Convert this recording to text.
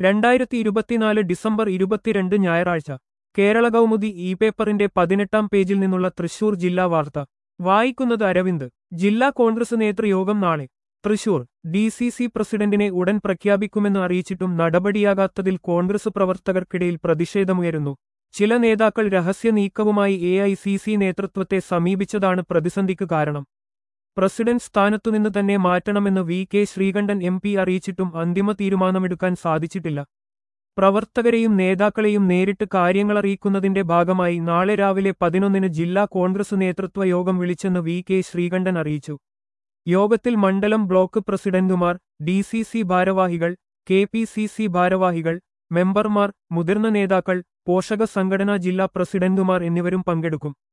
രണ്ടായിരത്തി ഇരുപത്തിനാല് ഡിസംബർ ഇരുപത്തിരണ്ട് ഞായറാഴ്ച കേരള കൗമുദി ഇ പേപ്പറിന്റെ പതിനെട്ടാം പേജിൽ നിന്നുള്ള തൃശൂർ ജില്ലാ വാർത്ത വായിക്കുന്നത് അരവിന്ദ് ജില്ലാ കോൺഗ്രസ് നേതൃയോഗം നാളെ തൃശൂർ ഡി സി സി പ്രസിഡന്റിനെ ഉടൻ പ്രഖ്യാപിക്കുമെന്ന് അറിയിച്ചിട്ടും നടപടിയാകാത്തതിൽ കോൺഗ്രസ് പ്രവർത്തകർക്കിടയിൽ പ്രതിഷേധമുയരുന്നു ചില നേതാക്കൾ രഹസ്യ നീക്കവുമായി എ ഐ സി സി നേതൃത്വത്തെ സമീപിച്ചതാണ് പ്രതിസന്ധിക്ക് കാരണം പ്രസിഡന്റ് സ്ഥാനത്തുനിന്ന് തന്നെ മാറ്റണമെന്ന് V K Sreekandan M P അറിയിച്ചിട്ടും അന്തിമ തീരുമാനമെടുക്കാൻ സാധിച്ചിട്ടില്ല പ്രവർത്തകരെയും നേതാക്കളെയും നേരിട്ട് കാര്യങ്ങളറിയിക്കുന്നതിന്റെ ഭാഗമായി നാളെ രാവിലെ പതിനൊന്നിന് ജില്ലാ കോൺഗ്രസ് നേതൃത്വ യോഗം വിളിച്ചെന്ന് വി കെ ശ്രീകണ്ഠൻ അറിയിച്ചു യോഗത്തിൽ മണ്ഡലം ബ്ലോക്ക് പ്രസിഡന്റുമാർ ഡി സി സി ഭാരവാഹികൾ കെ പി സി സി ഭാരവാഹികൾ മെമ്പർമാർ മുതിർന്ന നേതാക്കൾ പോഷക സംഘടനാ ജില്ലാ പ്രസിഡന്റുമാർ എന്നിവരും പങ്കെടുക്കും